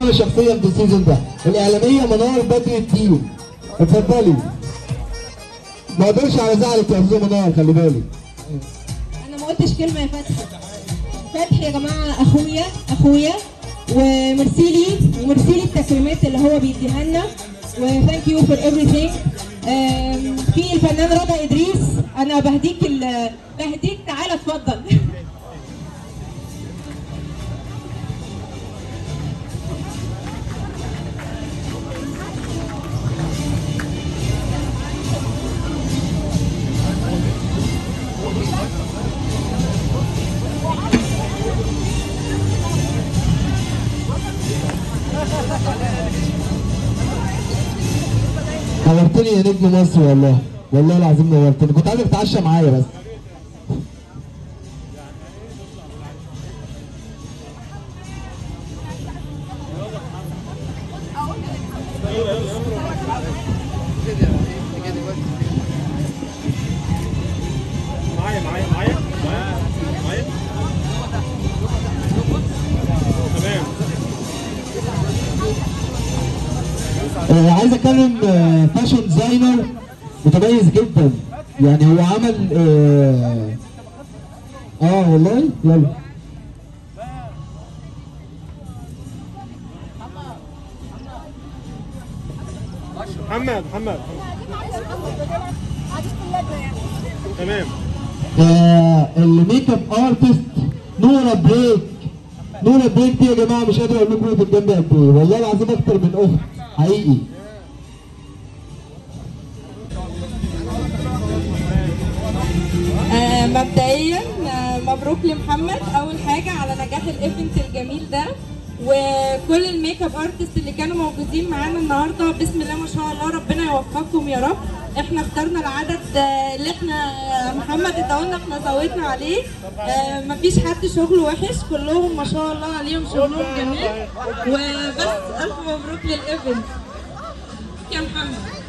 انا شخصيا في السيزون ده الاعلاميه منار بدر الدين اتفضلي ما اقدرش على زعلك يا استاذه منار خلي بالك انا ما قلتش كلمه يا فتحي فتحي يا جماعه اخويا اخويا وميرسي لي وميرسي لي التكريمات اللي هو بيديها لنا وثانك يو فور everything آم، في الفنان رضا ادريس انا بهديك ال- بهديك تعالى اتفضل نورتني يا نجم مصر والله والله العظيم نورتني كنت عايزك تتعشى معايا بس معايا معايا معايا معايا معايا تمام آه، عايز اكلم آه، فاشن ديزاينر متميز جدا يعني هو عمل اه, آه والله يلا محمد محمد تمام آه الميك اب ارتست نورا بريك نورا بريك دي يا جماعه مش قادر اقول لكم وقفت جنبي قد ايه والله العظيم اكتر من اخت حقيقي آه، مبدئيا آه، مبروك لمحمد اول حاجه على نجاح الايفنت الجميل ده وكل الميك اب ارتست اللي كانوا موجودين معانا النهارده بسم الله ما شاء الله ربنا يوفقكم يا رب احنا اخترنا العدد آه، اللي احنا آه، محمد اداولنا احنا زودنا عليه آه، مفيش حد شغله وحش كلهم ما شاء الله عليهم شغلهم جميل وبس الف مبروك للايفنت يا محمد